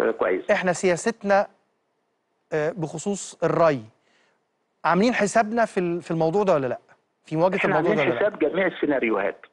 آه، كويس احنا سياستنا آه، بخصوص الري عاملين حسابنا في ال- في الموضوع ده ولا لا في مواجهه احنا الموضوع ده عاملين ولا لا حساب جميع السيناريوهات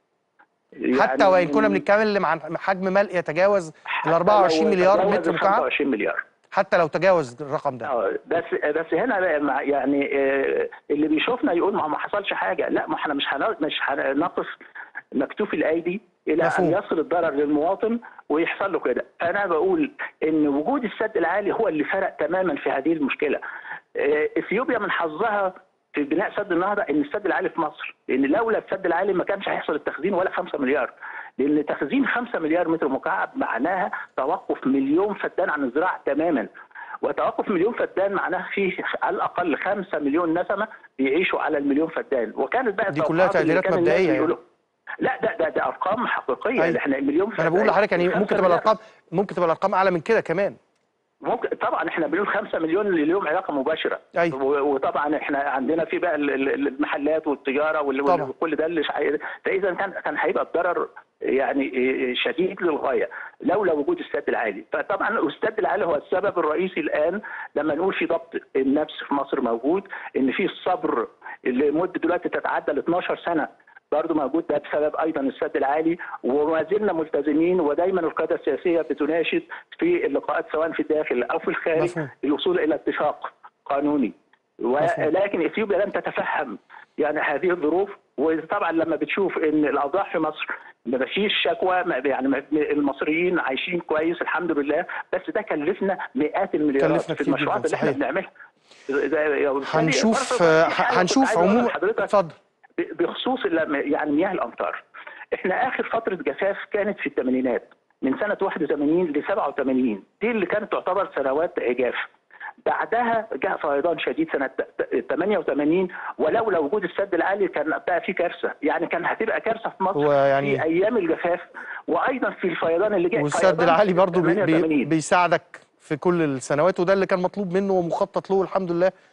حتى يعني وان كنا من- بنتكلم عن حجم ملء يتجاوز ال حتى 24 لو مليار تجاوز متر ال مكعب 25 مليار حتى لو تجاوز الرقم ده اه بس بس هنا بقى مع- يعني آه، اللي بيشوفنا يقول ما هو ما حصلش حاجه لا ما احنا مش هن- مش هنقف مكتوف الايدي الى مفهوم. ان يصل الضرر للمواطن ويحصل له كده انا بقول ان وجود السد العالي هو اللي فرق تماما في هذه المشكله آه، اثيوبيا من حظها في بناء سد النهضه ان السد العالي في مصر لان لولا السد العالي ما كانش هيحصل التخزين ولا 5 مليار لان تخزين 5 مليار متر مكعب معناها توقف مليون فدان عن الزراعه تماما وتوقف مليون فدان معناه فيه على الاقل 5 مليون نسمه بيعيشوا على المليون فدان وكانت بقى دي كلها التوقعات اللي تقديرات كان الناس مبدئية يعني. بيقولوا- لا ده ده ده ارقام حقيقيه أيوة. احنا المليون انا بقول لحضرتك يعني خمسة ممكن تبقى مليار. الارقام ممكن تبقى الارقام اعلى من كده كمان ممكن طبعا احنا بنقول 5 مليون اللي لهم علاقه مباشره أيوة. و- وطبعا احنا عندنا في بقى ال- ال- المحلات والتجاره وال- طبعا. وكل ده اللي شع- فاذا كان كان هيبقى الضرر يعني شديد للغايه لولا وجود السد العالي فطبعا السد العالي هو السبب الرئيسي الان لما نقول في ضبط النفس في مصر موجود ان في الصبر اللي مده دلوقتي تتعدى ال 12 سنه برضه موجود ده بسبب ايضا السد العالي وما زلنا ملتزمين ودايما القياده السياسيه بتناشد في اللقاءات سواء في الداخل او في الخارج مفهوم. الوصول الى اتفاق قانوني مفهوم. ولكن اثيوبيا لم تتفهم يعني هذه الظروف وطبعا لما بتشوف ان الاوضاع في مصر ما فيش شكوى ما- يعني ما- المصريين عايشين كويس الحمد لله بس ده كلفنا مئات المليارات كلفنا في كتير المشروعات جداً، اللي احنا صحيح. بنعملها ده- وبالتالي هنشوف برضه آه، في حاجة كنت هنشوف عايز أقولها عموما لحضرتك اتفضل بخصوص ال- يعني مياه الامطار احنا اخر فتره جفاف كانت في الثمانينات من سنه 81 ل 87 دي اللي كانت تعتبر سنوات عجاف بعدها جاء فيضان شديد سنه ت- ت- 88 ولولا وجود السد العالي كان بقى في كارثه يعني كان هتبقى كارثه في مصر هو يعني- في ايام الجفاف وايضا في الفيضان اللي جاء والسد فيضان العالي برضو بي بي 88. بيساعدك في كل السنوات وده اللي كان مطلوب منه ومخطط له والحمد لله